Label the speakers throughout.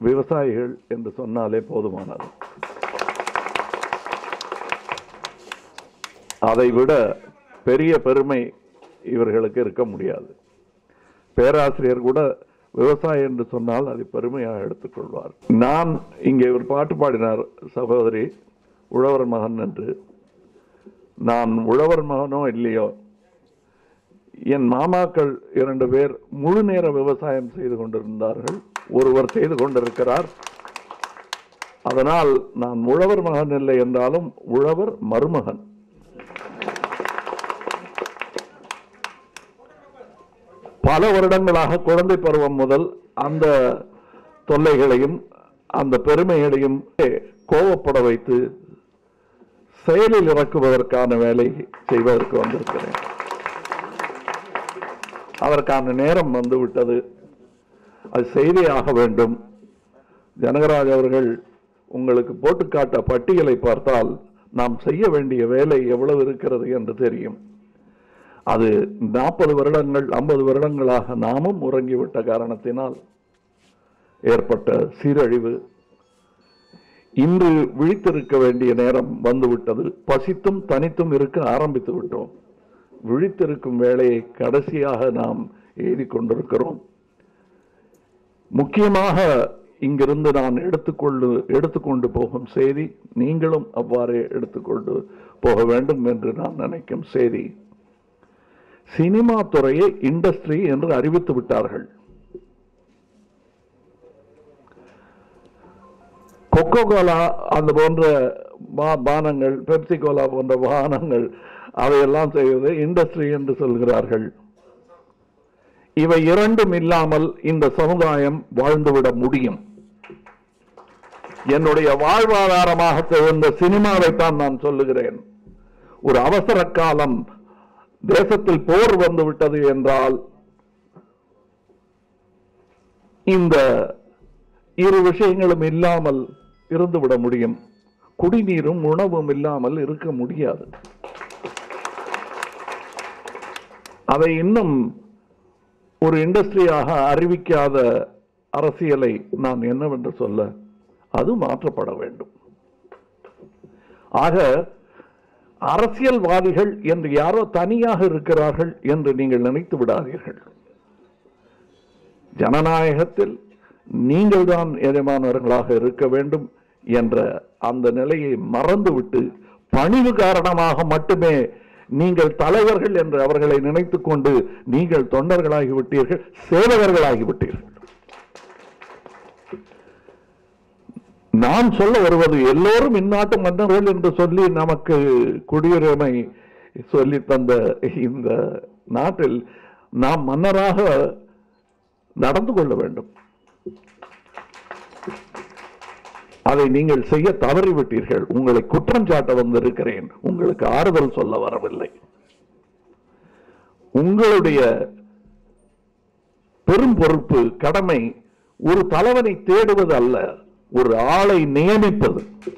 Speaker 1: விவசாயிகள் என்று சொன்னாலே போதுமானது அதை விட பெரிய பெருமை இவர்களுக்கு இருக்க முடியாது பேராசிரியர் கூட விவசாயி என்று சொன்னால் அதை பெருமையாக எடுத்துக்கொள்வார் நான் இங்கே ஒரு பாட்டு பாடினார் சகோதரி உழவர் மகன் என்று நான் உழவர் மகனோ இல்லையோ என் மாமாக்கள் இரண்டு பேர் முழு நேர விவசாயம் செய்து கொண்டிருந்தார்கள் ஒருவர் செய்து கொண்டிருக்கிறார் அதனால் நான் உழவர் மகன் இல்லை என்றாலும் உழவர் மருமகன் பல வருடங்களாக குழந்தை பருவம் முதல் அந்த தொல்லைகளையும் அந்த பெருமைகளையும் கோவப்பட வைத்து செயலில் இறக்குவதற்கான வேலை செய்வதற்கு வந்திருக்கிறேன் அதற்கான நேரம் வந்து விட்டது அது செய்தியாக வேண்டும் ஜனகராஜ் அவர்கள் உங்களுக்கு போட்டுக்காட்ட பட்டியலை பார்த்தால் நாம் செய்ய வேண்டிய வேலை எவ்வளவு இருக்கிறது என்று தெரியும் அது நாற்பது வருடங்கள் ஐம்பது வருடங்களாக நாமும் உறங்கிவிட்ட காரணத்தினால் ஏற்பட்ட சீரழிவு இன்று விழித்திருக்க வேண்டிய நேரம் வந்துவிட்டது பசித்தும் தனித்தும் இருக்க ஆரம்பித்து விட்டோம் விழித்திருக்கும் வேலையை கடைசியாக நாம் எழுதி கொண்டிருக்கிறோம் முக்கியமாக இங்கிருந்து நான் எடுத்துக்கொண்டு எடுத்துக்கொண்டு போகும் செய்தி நீங்களும் அவ்வாறே எடுத்துக்கொண்டு போக வேண்டும் என்று நான் நினைக்கும் செய்தி சினிமா துறையை இண்டஸ்ட்ரி என்று அறிவித்து விட்டார்கள் கொக்கோ கோலா அந்த போன்ற பா- பானங்கள் பெப்சி கோலா போன்ற வாகனங்கள் அவையெல்லாம் செய்வது இண்டஸ்ட்ரி என்று சொல்கிறார்கள் இவை இரண்டும் இல்லாமல் இந்த சமுதாயம் வாழ்ந்துவிட முடியும் என்னுடைய வாழ்வாதாரமாக திகழ்ந்த சினிமாவைத்தான் நான் சொல்லுகிறேன் ஒரு அவசர காலம் தேசத்தில் போர் வந்து விட்டது என்றால் இந்த இரு விஷயங்களும் இல்லாமல் இருந்துவிட முடியும் குடிநீரும் உணவும் இல்லாமல் இருக்க முடியாது அதை இன்னும் ஒரு இண்டஸ்ட்ரியாக அறிவிக்காத அரசியலை நான் என்னவென்று சொல்ல அது மாற்றப்பட வேண்டும் ஆக அரசியல்வாதிகள் என்று யாரோ தனியாக இருக்கிறார்கள் என்று நீங்கள் நினைத்து விடாதீர்கள் ஜனநாயகத்தில் நீங்கள்தான் எஜமானவர்களாக இருக்க வேண்டும் என்ற அந்த நிலையை மறந்துவிட்டு பணிவு காரணமாக மட்டுமே நீங்கள் தலைவர்கள் என்று அவர்களை நினைத்துக் கொண்டு நீங்கள் தொண்டர்களாகி விட்டீர்கள் சேவகர்களாகி விட்டீர்கள் நான் சொல்ல வருவது எல்லோரும் இந்நாட்டு மன்னர்கள் என்று சொல்லி நமக்கு குடியுரிமை சொல்லி தந்த இந்த நாட்டில் நாம் மன்னராக நடந்து கொள்ள வேண்டும் அதை நீங்கள் செய்ய தவறிவிட்டீர்கள் உங்களை குற்றம் சாட்ட வந்திருக்கிறேன் உங்களுக்கு ஆறுதல் சொல்ல வரவில்லை உங்களுடைய பெரும் பொறுப்பு கடமை ஒரு தலைவனை தேடுவது அல்ல ஒரு ஆளை நியமிப்பது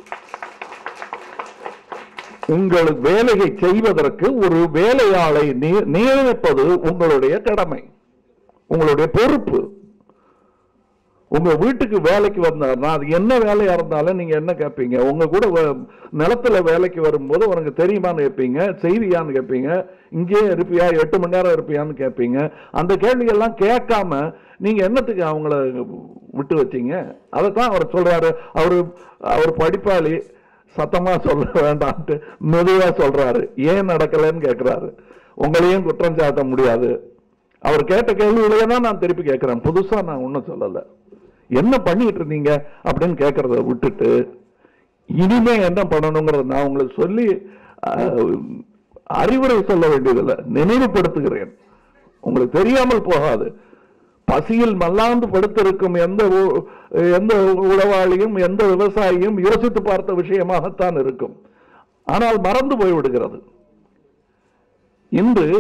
Speaker 1: உங்கள் வேலையை செய்வதற்கு ஒரு வேலையாளை நி- நியமிப்பது உங்களுடைய கடமை உங்களுடைய பொறுப்பு உங்க வீட்டுக்கு வேலைக்கு வந்தாருன்னா அது என்ன வேலையா இருந்தாலும் நீங்க என்ன கேட்பீங்க உங்க கூட வ- நிலத்துல வேலைக்கு வரும்போது உனக்கு தெரியுமான்னு கேட்பீங்க செய்தியான்னு கேட்பீங்க இங்கேயே இருப்பியா எட்டு மணி நேரம் இருப்பியான்னு கேட்பீங்க அந்த கேள்வியெல்லாம் கேட்காம நீங்க என்னத்துக்கு அவங்கள விட்டு வச்சீங்க அதைத்தான் அவர் சொல்றாரு அவரு அவர் படிப்பாளி சத்தமா சொல்ல வேண்டாம்ட்டு மெதுவா சொல்றாரு ஏன் நடக்கலைன்னு கேட்கிறாரு உங்களையும் குற்றம் சாட்ட முடியாது அவர் கேட்ட கேள்விகளையே தான் நான் திருப்பி கேட்கிறேன் புதுசா நான் ஒன்றும் சொல்லல என்ன பண்ணிட்டு இருந்தீங்க அப்படின்னு கேட்கறத விட்டுட்டு இனிமே என்ன பண்ணணுங்கிறத நான் உங்களுக்கு சொல்லி அஹ், அறிவுரை சொல்ல வேண்டியதில்லை நினைவுபடுத்துகிறேன் உங்களுக்கு தெரியாமல் போகாது பசியில் மல்லாந்து படுத்திருக்கும் எந்த உ- எந்த உளவாளியும் எந்த விவசாயியும் யோசித்து பார்த்த விஷயமாகத்தான் இருக்கும் ஆனால் மறந்து போய்விடுகிறது இன்று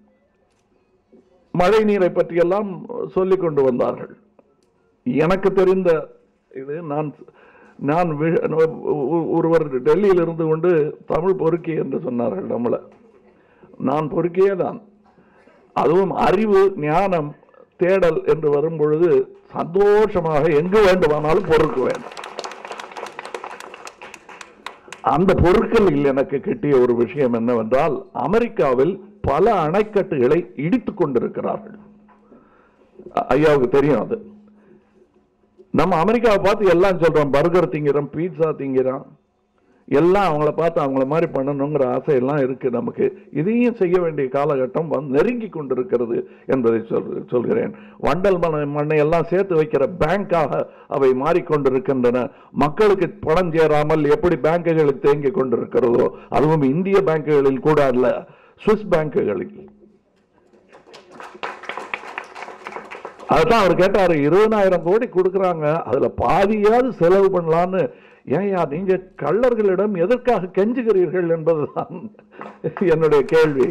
Speaker 1: மழை நீரை பற்றியெல்லாம் சொல்லிக் கொண்டு வந்தார்கள் எனக்கு தெரிந்த இது நான் நான் வி- ஒ- ஒருவர் டெல்லியில் இருந்து கொண்டு தமிழ் பொறுக்கி என்று சொன்னார்கள் நம்மளை நான் பொறுக்கியே தான் அதுவும் அறிவு ஞானம் தேடல் என்று வரும் பொழுது சந்தோஷமாக எங்கு வேண்டுமானாலும் பொறுக்குவேன் அந்த பொருட்களில் எனக்கு கிட்டிய ஒரு விஷயம் என்னவென்றால் அமெரிக்காவில் பல அணைக்கட்டுகளை இடித்துக் கொண்டிருக்கிறார்கள் அ- ஐயாவுக்கு தெரியும் அது நம்ம அமெரிக்காவை பார்த்து எல்லாம் சொல்றோம் பர்கர் திங்கிறோம் பீட்சா திங்கிறோம் எல்லாம் அவங்கள பார்த்து அவங்கள மாதிரி பண்ணணுங்கிற ஆசை எல்லாம் இருக்கு நமக்கு இதையும் செய்ய வேண்டிய காலகட்டம் வந்து நெருங்கி கொண்டிருக்கிறது என்பதை சொல் சொல்கிறேன் வண்டல் மண் மண்ணை எல்லாம் சேர்த்து வைக்கிற பேங்காக அவை மாறிக்கொண்டிருக்கின்றன மக்களுக்கு பணம் சேராமல் எப்படி பேங்குகளில் தேங்கி கொண்டிருக்கிறதோ அதுவும் இந்திய பேங்குகளில் கூட அல்ல சுவிஸ் பேங்குகளில் அதுதான் அவர் கேட்டாரு இருபதாயிரம் கோடி கொடுக்கறாங்க அதுல பாதியாவது செலவு பண்ணலான்னு ஏன்யா நீங்க கள்ளர்களிடம் எதற்காக கெஞ்சுகிறீர்கள் என்பதுதான் என்னுடைய கேள்வி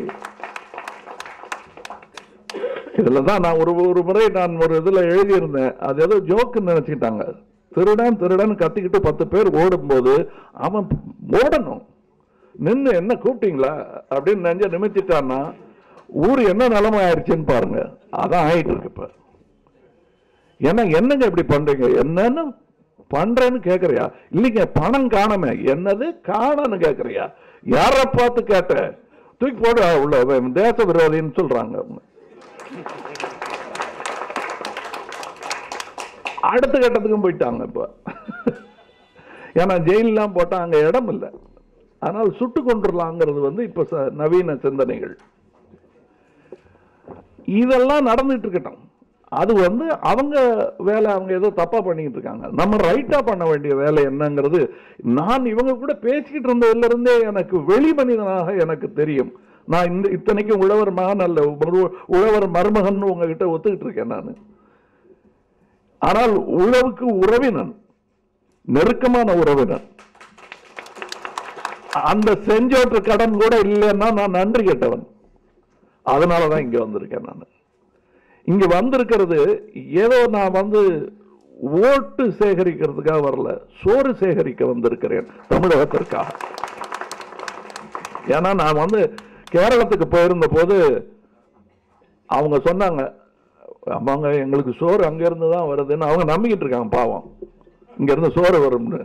Speaker 1: இதுல தான் நான் ஒரு ஒரு முறை நான் ஒரு இதுல எழுதியிருந்தேன் அது ஏதோ ஜோக்குன்னு நினைச்சிட்டாங்க திருடன் திருடன் கத்திக்கிட்டு பத்து பேர் ஓடும்போது அவன் ஓடணும் நின்னு என்ன கூப்பிட்டீங்களா அப்படின்னு நெஞ்ச நிமித்திட்டான்னா ஊர் என்ன நிலைமை ஆயிடுச்சுன்னு பாருங்க அதான் ஆயிட்டு இருக்கு இப்ப ஏன்னா என்னங்க இப்படி பண்றீங்க என்னன்னு பண்றேன்னு கேக்குறியா இல்லைங்க பணம் காணமே என்னது காணன்னு கேக்குறியா யார பார்த்து கேட்ட தூக்கி போடு உள்ள அவன் தேச விரோதின்னு சொல்றாங்க அவங்க. அடுத்த கட்டத்துக்கும் போயிட்டாங்க இப்ப ஏன்னா ஜெயிலெலாம் போட்டா அங்க இடம் இல்லை ஆனால் சுட்டு கொண்டுடலாங்கிறது வந்து இப்ப ச- நவீன சிந்தனைகள் இதெல்லாம் நடந்துட்டு இருக்கட்டும் அது வந்து அவங்க வேலை அவங்க ஏதோ தப்பா பண்ணிட்டு இருக்காங்க நம்ம ரைட்டா பண்ண வேண்டிய வேலை என்னங்கிறது நான் இவங்க கூட பேசிக்கிட்டு இருந்ததுல இருந்தே எனக்கு வெளி மனிதனாக எனக்கு தெரியும் நான் இந்த இத்தனைக்கும் உழவர் மகன் அல்ல ஒரு உழவர் மருமகன் உங்ககிட்ட ஒத்துக்கிட்டு இருக்கேன் நான் ஆனால் உழவுக்கு உறவினன் நெருக்கமான உறவினன் அந்த செஞ்சோற்று கடன் கூட இல்லைன்னா நான் நன்றி கெட்டவன் அதனாலதான் இங்க வந்திருக்கேன் நான் இங்க வந்திருக்கிறது ஏதோ நான் வந்து ஓட்டு சேகரிக்கிறதுக்காக வரல சோறு சேகரிக்க வந்திருக்கிறேன் தமிழகத்திற்காக ஏன்னா நான் வந்து கேரளத்துக்கு போயிருந்த போது அவங்க சொன்னாங்க அவங்க எங்களுக்கு சோறு அங்க இருந்து தான் வருதுன்னு அவங்க நம்பிக்கிட்டு இருக்காங்க பாவம் இங்க இருந்து சோறு வரும்னு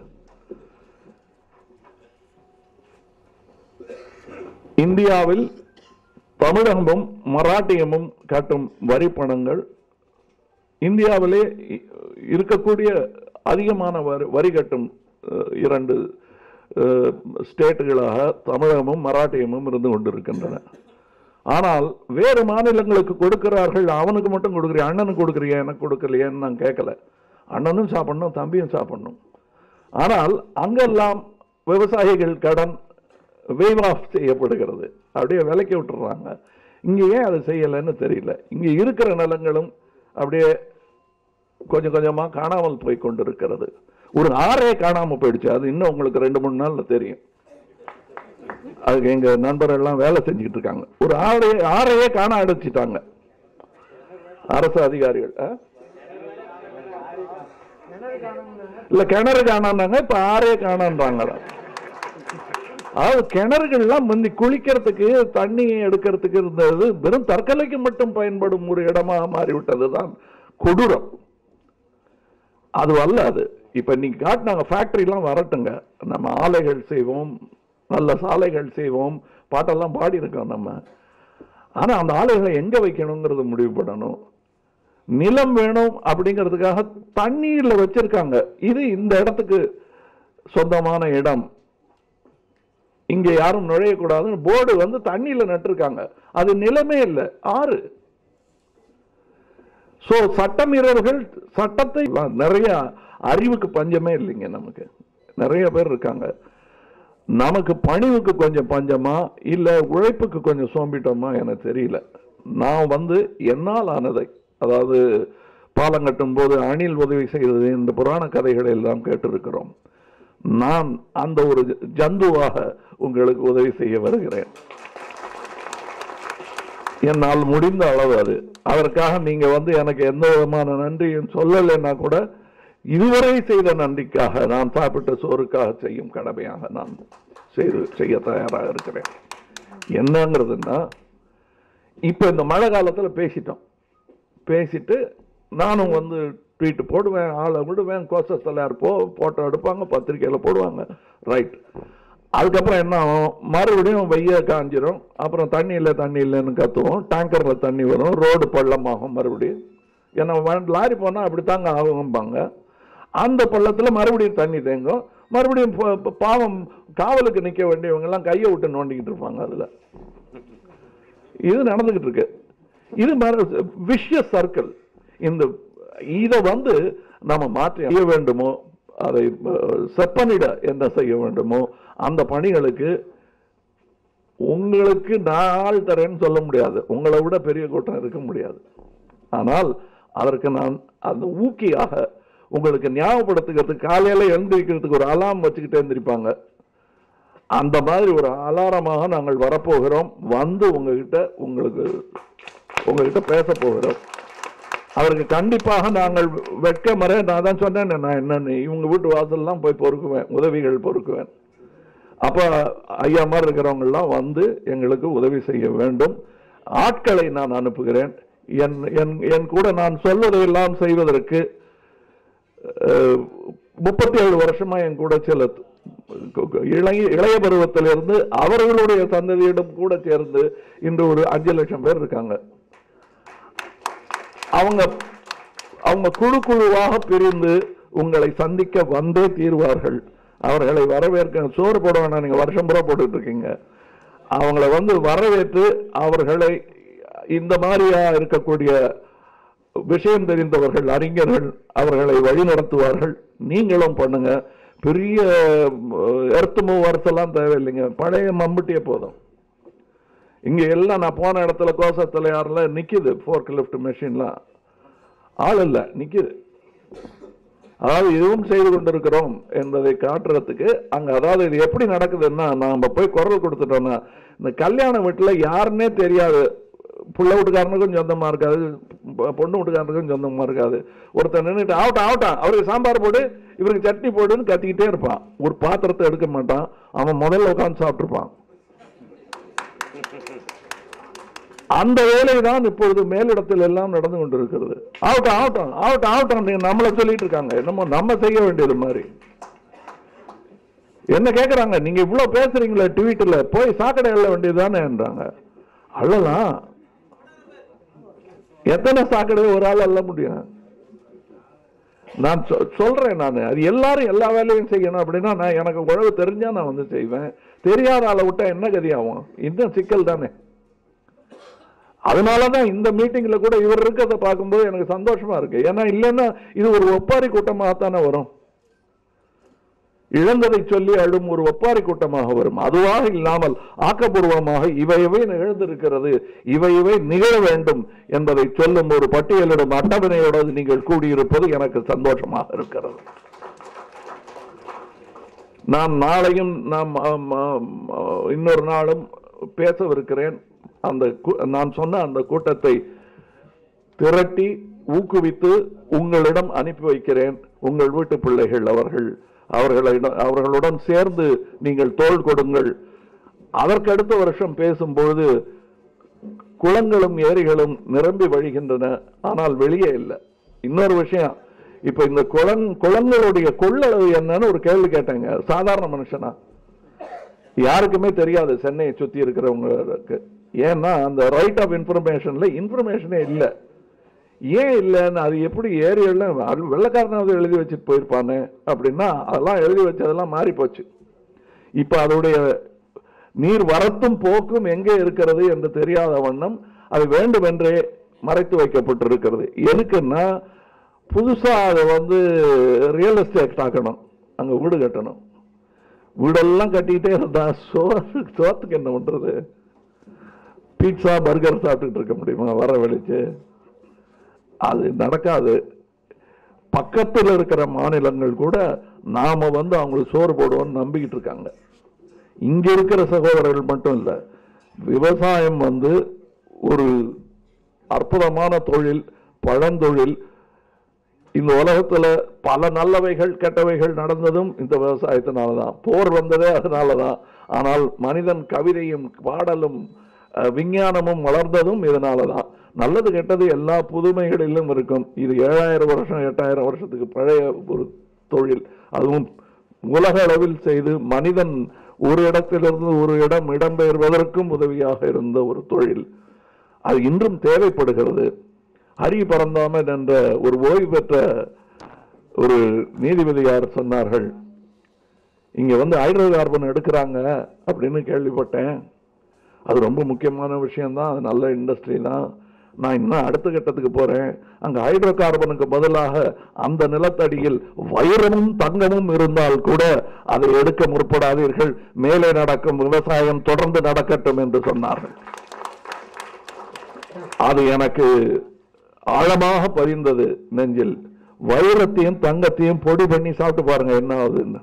Speaker 1: இந்தியாவில் தமிழகமும் மராட்டியமும் காட்டும் வரி பணங்கள் இந்தியாவிலே இ- இருக்கக்கூடிய அதிகமான வரி வரி கட்டும் அஹ், இரண்டு அஹ், ஸ்டேட்டுகளாக தமிழகமும் மராட்டியமும் இருந்து கொண்டிருக்கின்றன ஆனால் வேறு மாநிலங்களுக்கு கொடுக்கிறார்கள் அவனுக்கு மட்டும் கொடுக்குறியா அண்ணனுக்கு கொடுக்குறியா எனக்கு கொடுக்கலையேன்னு நான் கேட்கல அண்ணனும் சாப்பிடணும் தம்பியும் சாப்பிடணும் ஆனால் அங்கெல்லாம் விவசாயிகள் கடன் வேவ் ஆஃப் செய்யப்படுகிறது அப்படியே விலைக்கு விட்டுறாங்க இங்க ஏன் அதை செய்யலைன்னு தெரியல இங்க இருக்கிற நிலங்களும் அப்படியே கொஞ்சம் கொஞ்சமா காணாமல் போய் கொண்டிருக்கிறது ஒரு ஆறே காணாம போயிடுச்சு அது இன்னும் உங்களுக்கு ரெண்டு மூணு நாள்ல தெரியும் அதுக்கு எங்க நண்பர்கள் எல்லாம் வேலை செஞ்சுக்கிட்டு இருக்காங்க ஒரு ஆறே ஆறையே காண அடைச்சிட்டாங்க அரசு அதிகாரிகள் ஆ? இல்ல கிணறு காணாண்டாங்க இப்ப ஆறே காணான்றாங்க அதாவது கிணறுகள்லாம் முந்தி குளிக்கிறதுக்கு தண்ணி எடுக்கிறதுக்கு இருந்தது வெறும் தற்கொலைக்கு மட்டும் பயன்படும் ஒரு இடமாக மாறிவிட்டதுதான் கொடூரம் அது அல்ல அது இப்ப நீங்க காட்டினாங்க ஃபேக்டரி எல்லாம் வரட்டுங்க நம்ம ஆலைகள் செய்வோம் நல்ல சாலைகள் செய்வோம் பாட்டெல்லாம் பாடி இருக்கோம் நம்ம ஆனா அந்த ஆலைகளை எங்க வைக்கணுங்கிறது முடிவு பண்ணணும் நிலம் வேணும் அப்படிங்கிறதுக்காக தண்ணீர்ல வச்சிருக்காங்க இது இந்த இடத்துக்கு சொந்தமான இடம் இங்க யாரும் நுழையக்கூடாதுன்னு போர்டு வந்து தண்ணியில நட்டிருக்காங்க அது நிலமே இல்லை ஆறு சோ சட்டமீறல்கள் சட்டத்தை நிறைய அறிவுக்கு பஞ்சமே இல்லைங்க நமக்கு நிறைய பேர் இருக்காங்க நமக்கு பணிவுக்கு கொஞ்சம் பஞ்சமா இல்ல உழைப்புக்கு கொஞ்சம் சோம்பிட்டோமா எனக்கு தெரியல நான் வந்து என்னால் ஆனதை அதாவது பாலம் கட்டும் போது அணில் உதவி செய்தது இந்த புராண கதைகளை எல்லாம் கேட்டிருக்கிறோம் நான் அந்த ஒரு ஜந்துவாக உங்களுக்கு உதவி செய்ய வருகிறேன் என்னால் முடிந்த அளவு அது அதற்காக நீங்க வந்து எனக்கு எந்த விதமான நன்றியும் சொல்லலைன்னா கூட இதுவரை செய்த நன்றிக்காக நான் சாப்பிட்ட சோறுக்காக செய்யும் கடமையாக நான் செய்து செய்ய தயாராக இருக்கிறேன் என்னங்கிறதுன்னா இப்ப இந்த மழை காலத்துல பேசிட்டோம் பேசிட்டு நானும் வந்து ட்வீட் போடுவேன் ஆளை விடுவேன் கோசஸ்தில் யார் போ போட்டோ எடுப்பாங்க பத்திரிக்கையில் போடுவாங்க ரைட் அதுக்கப்புறம் என்ன ஆகும் மறுபடியும் வெய்ய காஞ்சிரும் அப்புறம் தண்ணி இல்லை தண்ணி இல்லைன்னு கத்துவோம் டேங்கரில் தண்ணி வரும் ரோடு பள்ளமாகும் மறுபடியும் ஏன்னா வ- லாரி போனால் அப்படி தாங்க ஆகும்பாங்க அந்த பள்ளத்தில் மறுபடியும் தண்ணி தேங்கும் மறுபடியும் ப- ப- பாவம் காவலுக்கு நிற்க வேண்டியவங்க எல்லாம் கையை விட்டு நோண்டிக்கிட்டு இருப்பாங்க அதில் இது நடந்துகிட்டு இருக்கு இது விஷய சர்க்கிள் இந்த இதை வந்து நம்ம மாற்றி செய்ய வேண்டுமோ அதை அஹ், செப்பனிட என்ன செய்ய வேண்டுமோ அந்த பணிகளுக்கு உங்களுக்கு நான் ஆள் தரேன்னு சொல்ல முடியாது உங்களை விட பெரிய கூட்டம் இருக்க முடியாது ஆனால் அதற்கு நான் அந்த ஊக்கியாக உங்களுக்கு ஞாபகப்படுத்துகிறதுக்கு காலையில எழுந்திருக்கிறதுக்கு ஒரு அலாம் வச்சுக்கிட்டே எழுந்திருப்பாங்க அந்த மாதிரி ஒரு அலாரமாக நாங்கள் வரப்போகிறோம் வந்து உங்ககிட்ட உங்களுக்கு உங்ககிட்ட பேச போகிறோம் அவருக்கு கண்டிப்பாக நாங்கள் வெட்கமற நான் தான் சொன்னேன் நான் என்னன்னு இவங்க வீட்டு வாசல்லாம் போய் பொறுக்குவேன் உதவிகள் பொறுக்குவேன் அப்ப ஐயா மாதிரி இருக்கிறவங்க எல்லாம் வந்து எங்களுக்கு உதவி செய்ய வேண்டும் ஆட்களை நான் அனுப்புகிறேன் என் என் என் கூட நான் சொல்வதையெல்லாம் செய்வதற்கு முப்பத்தி ஏழு வருஷமா என் கூட சில இளைய இளைய பருவத்திலிருந்து அவர்களுடைய சந்ததியிடம் கூட சேர்ந்து இன்று ஒரு அஞ்சு லட்சம் பேர் இருக்காங்க அவங்க அவங்க குழு குழுவாக பிரிந்து உங்களை சந்திக்க வந்தே தீர்வார்கள் அவர்களை வரவேற்க சோறு போட வேணாம் நீங்க வருஷம் பூரா போட்டுட்டு இருக்கீங்க அவங்கள வந்து வரவேற்று அவர்களை இந்த மாதிரியா இருக்கக்கூடிய விஷயம் தெரிந்தவர்கள் அறிஞர்கள் அவர்களை வழிநடத்துவார்கள் நீங்களும் பண்ணுங்க பெரிய எர்த்து மூவர்ஸ் எல்லாம் தேவையில்லைங்க பழைய மம்முட்டியே போதும் இங்க எல்லாம் நான் போன இடத்துல கோசத்துல யாரெல்லாம் நிக்குது ஃபோர்க் லிஃப்ட் மெஷின்லாம் ஆள் இல்ல நிக்குது அதாவது இதுவும் செய்து கொண்டிருக்கிறோம் என்பதை காட்டுறதுக்கு அங்க அதாவது இது எப்படி நடக்குதுன்னா நாம போய் குரல் கொடுத்துட்டோம்னா இந்த கல்யாண வீட்டுல யாருன்னே தெரியாது புள்ள வீட்டுக்காரனுக்கும் சொந்தமா இருக்காது பொ- பொண்ணு வீட்டுக்காரனுக்கும் சொந்தமா இருக்காது ஒருத்தன் நின்றுட்டு ஆகட்டும் ஆகட்டும் அவருக்கு சாம்பார் போடு இவருக்கு சட்னி போடுன்னு கத்திக்கிட்டே இருப்பான் ஒரு பாத்திரத்தை எடுக்க மாட்டான் அவன் முதல்ல உட்காந்து சாப்பிட்டுருப்பான் அந்த வேலை தான் இப்பொழுது மேலிடத்தில் எல்லாம் நடந்து கொண்டிருக்கிறது ஆகட்டும் ஆகட்டும் ஆகட்டும் ஆகட்டும் நீங்க நம்மள சொல்லிட்டு இருக்காங்க என்னமோ நம்ம செய்ய வேண்டியது மாதிரி என்ன கேக்குறாங்க நீங்க இவ்வளவு பேசுறீங்களே ட்வீட்ல போய் சாக்கடை எழ வேண்டியதுதானே என்றாங்க அள்ளலாம் எத்தனை சாக்கடை ஒரு ஆள் அள்ள முடியும் நான் சொ- சொல்றேன் நான் அது எல்லாரும் எல்லா வேலையும் செய்யணும் அப்படின்னா நான் எனக்கு உழவு தெரிஞ்சா நான் வந்து செய்வேன் தெரியாத ஆளை விட்டா என்ன கதி ஆகும் இன்னும் சிக்கல் தானே அதனாலதான் இந்த மீட்டிங்ல கூட இவர் இருக்கிறத பார்க்கும்போது எனக்கு சந்தோஷமா இருக்கு ஏன்னா இல்லைன்னா இது ஒரு ஒப்பாரி கூட்டமாக தானே வரும் இழந்ததை சொல்லி அழும் ஒரு ஒப்பாரி கூட்டமாக வரும் அதுவாக இல்லாமல் ஆக்கப்பூர்வமாக இவை இவை நிகழ்ந்திருக்கிறது இவை இவை நிகழ வேண்டும் என்பதை சொல்லும் ஒரு பட்டியலிடும் அட்டவணையோடு நீங்கள் கூடியிருப்பது எனக்கு சந்தோஷமாக இருக்கிறது நான் நாளையும் நாம் ஆம், ஆம், ஆ, இன்னொரு நாளும் பேசவிருக்கிறேன் அந்த கூ- நான் சொன்ன அந்த கூட்டத்தை திரட்டி ஊக்குவித்து உங்களிடம் அனுப்பி வைக்கிறேன் உங்கள் வீட்டு பிள்ளைகள் அவர்கள் அவர்களிடம் அவர்களுடன் சேர்ந்து நீங்கள் தோள் கொடுங்கள் அதற்கு அடுத்த வருஷம் பேசும்பொழுது குளங்களும் ஏரிகளும் நிரம்பி வழிகின்றன ஆனால் வெளியே இல்லை இன்னொரு விஷயம் இப்ப இந்த குளங் குளங்களுடைய கொள்ளளவு என்னன்னு ஒரு கேள்வி கேட்டேங்க சாதாரண மனுஷனா யாருக்குமே தெரியாது சென்னையை சுத்தி இருக்கிறவங்களுக்கு ஏன்னா அந்த ரைட் ஆஃப் இன்ஃபர்மேஷன்ல இன்ஃபர்மேஷனே இல்லை ஏன் இல்லைன்னு அது எப்படி ஏரியெல்லாம் வெள்ளக்காரனாவது எழுதி வச்சுட்டு போயிருப்பானே அப்படின்னா அதெல்லாம் எழுதி வச்சதெல்லாம் மாறி போச்சு இப்ப அதோடைய நீர் வரத்தும் போக்கும் எங்கே இருக்கிறது என்று தெரியாத வண்ணம் அது வேண்டுமென்றே மறைத்து வைக்கப்பட்டிருக்கிறது எதுக்குன்னா புதுசா அதை வந்து ரியல் எஸ்டேட் ஆக்கணும் அங்க வீடு கட்டணும் வீடெல்லாம் கட்டிக்கிட்டே இருந்தா சோறு சோத்துக்கு என்ன பண்றது பீட்சா பர்கர் சாப்பிட்டுட்டு இருக்க முடியுமா வர வெளிச்சு அது நடக்காது பக்கத்தில் இருக்கிற மாநிலங்கள் கூட நாம வந்து அவங்களுக்கு சோறு போடுவோம்னு நம்பிக்கிட்டு இருக்காங்க இங்க இருக்கிற சகோதரர்கள் மட்டும் இல்ல விவசாயம் வந்து ஒரு அற்புதமான தொழில் பழந்தொழில் இந்த உலகத்துல பல நல்லவைகள் கெட்டவைகள் நடந்ததும் இந்த விவசாயத்தினால தான் போர் வந்ததே அதனால தான் ஆனால் மனிதன் கவிதையும் பாடலும் அஹ், விஞ்ஞானமும் வளர்ந்ததும் இதனாலதான் நல்லது கெட்டது எல்லா புதுமைகளிலும் இருக்கும் இது ஏழாயிரம் வருஷம் எட்டாயிரம் வருஷத்துக்கு பழைய ஒரு தொழில் அதுவும் உலக அளவில் செய்து மனிதன் ஒரு இடத்திலிருந்து ஒரு இடம் இடம்பெயர்வதற்கும் உதவியாக இருந்த ஒரு தொழில் அது இன்றும் தேவைப்படுகிறது ஹரி பரந்தாமன் என்ற ஒரு ஓய்வு பெற்ற ஒரு நீதிபதியார் சொன்னார்கள் இங்க வந்து ஹைட்ரோ கார்பன் எடுக்கிறாங்க அப்படின்னு கேள்விப்பட்டேன் அது ரொம்ப முக்கியமான விஷயம்தான் அது நல்ல இண்டஸ்ட்ரி தான் நான் இன்னும் அடுத்த கட்டத்துக்கு போறேன் அங்க ஹைட்ரோ கார்பனுக்கு பதிலாக அந்த நிலத்தடியில் வைரமும் தங்கமும் இருந்தால் கூட அதை எடுக்க முற்படாதீர்கள் மேலே நடக்கும் விவசாயம் தொடர்ந்து நடக்கட்டும் என்று சொன்னார்கள் அது எனக்கு ஆழமாக பதிந்தது நெஞ்சில் வைரத்தையும் தங்கத்தையும் பொடி பண்ணி சாப்பிட்டு பாருங்க என்ன ஆகுதுன்னு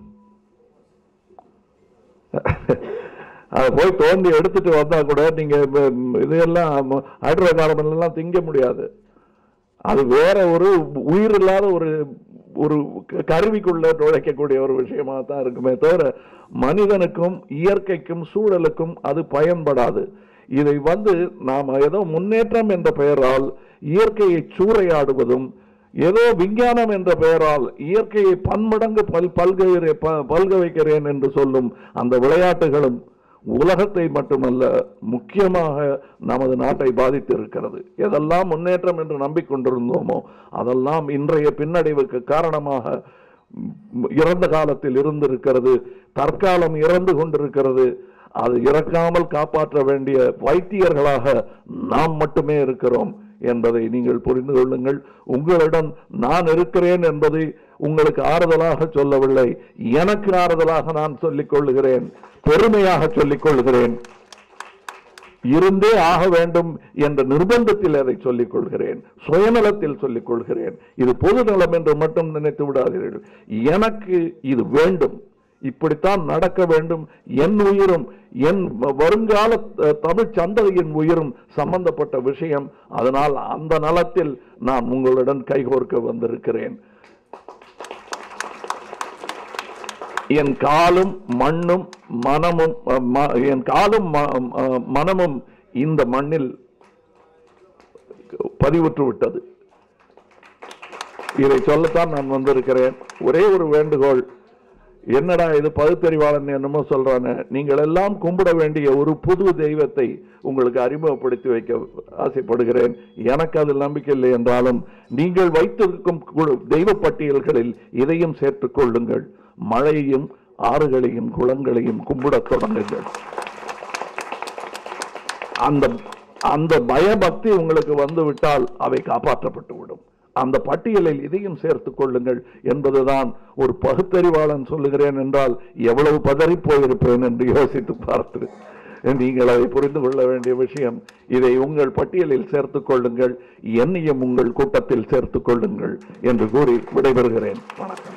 Speaker 1: அதை போய் தோண்டி எடுத்துட்டு வந்தா கூட நீங்க ம- ம- இதெல்லாம் ஹைட்ரோ கார்பன் எல்லாம் திங்க முடியாது அது வேற ஒரு உயிர் இல்லாத ஒரு ஒரு க- கருவிக்குள்ள நுழைக்கக்கூடிய ஒரு விஷயமா தான் இருக்குமே தவிர மனிதனுக்கும் இயற்கைக்கும் சூழலுக்கும் அது பயன்படாது இதை வந்து நாம் ஏதோ முன்னேற்றம் என்ற பெயரால் இயற்கையை சூறையாடுவதும் ஏதோ விஞ்ஞானம் என்ற பெயரால் இயற்கையை பன்மடங்கு பல் பல்க பல்க வைக்கிறேன் என்று சொல்லும் அந்த விளையாட்டுகளும் உலகத்தை மட்டுமல்ல முக்கியமாக நமது நாட்டை பாதித்து இருக்கிறது எதெல்லாம் முன்னேற்றம் என்று நம்பிக்கொண்டிருந்தோமோ அதெல்லாம் இன்றைய பின்னடைவுக்கு காரணமாக ம், இறந்த காலத்தில் இருந்திருக்கிறது தற்காலம் இறந்து கொண்டிருக்கிறது அது இறக்காமல் காப்பாற்ற வேண்டிய வைத்தியர்களாக நாம் மட்டுமே இருக்கிறோம் என்பதை நீங்கள் புரிந்து கொள்ளுங்கள் உங்களிடம் நான் இருக்கிறேன் என்பதை உங்களுக்கு ஆறுதலாக சொல்லவில்லை எனக்கு ஆறுதலாக நான் சொல்லிக் கொள்ளுகிறேன் பெருமையாக சொல்லிக் கொள்கிறேன் இருந்தே ஆக வேண்டும் என்ற நிர்பந்தத்தில் அதை சொல்லிக் கொள்கிறேன் சுயநலத்தில் சொல்லிக் கொள்கிறேன் இது பொது நலம் என்று மட்டும் நினைத்து விடாதீர்கள் எனக்கு இது வேண்டும் இப்படித்தான் நடக்க வேண்டும் என் உயிரும் என் வ- வருங்கால அஹ், தமிழ் சந்ததியின் உயிரும் சம்பந்தப்பட்ட விஷயம் அதனால் அந்த நலத்தில் நான் உங்களுடன் கைகோர்க்க வந்திருக்கிறேன் என் காலும் மண்ணும் மனமும் அஹ், ம- என் காலும் ம- அஹ், மனமும் இந்த மண்ணில் பதிவுற்று விட்டது இதை சொல்லத்தான் நான் வந்திருக்கிறேன் ஒரே ஒரு வேண்டுகோள் என்னடா இது பகுத்தறிவாளன் என்னமோ சொல்றானே நீங்கள் எல்லாம் கும்பிட வேண்டிய ஒரு புது தெய்வத்தை உங்களுக்கு அறிமுகப்படுத்தி வைக்க ஆசைப்படுகிறேன் எனக்கு அதில் நம்பிக்கை இல்லை என்றாலும் நீங்கள் வைத்திருக்கும் கு- தெய்வ பட்டியல்களில் இதையும் சேர்த்துக் கொள்ளுங்கள் மழையையும் ஆறுகளையும் குளங்களையும் கும்பிடத் தொடங்குங்கள் அந்த அந்த பயபக்தி உங்களுக்கு வந்து விட்டால் அவை காப்பாற்றப்பட்டு விடும் அந்த பட்டியலில் இதையும் சேர்த்துக் கொள்ளுங்கள் என்பதுதான் ஒரு பகுத்தறிவாளன் சொல்லுகிறேன் என்றால் எவ்வளவு பதறி போயிருப்பேன் என்று யோசித்து பார்த்து நீங்கள் அதை புரிந்து கொள்ள வேண்டிய விஷயம் இதை உங்கள் பட்டியலில் சேர்த்துக் கொள்ளுங்கள் என்னையும் உங்கள் கூட்டத்தில் சேர்த்துக் கொள்ளுங்கள் என்று கூறி விடைபெறுகிறேன் வணக்கம்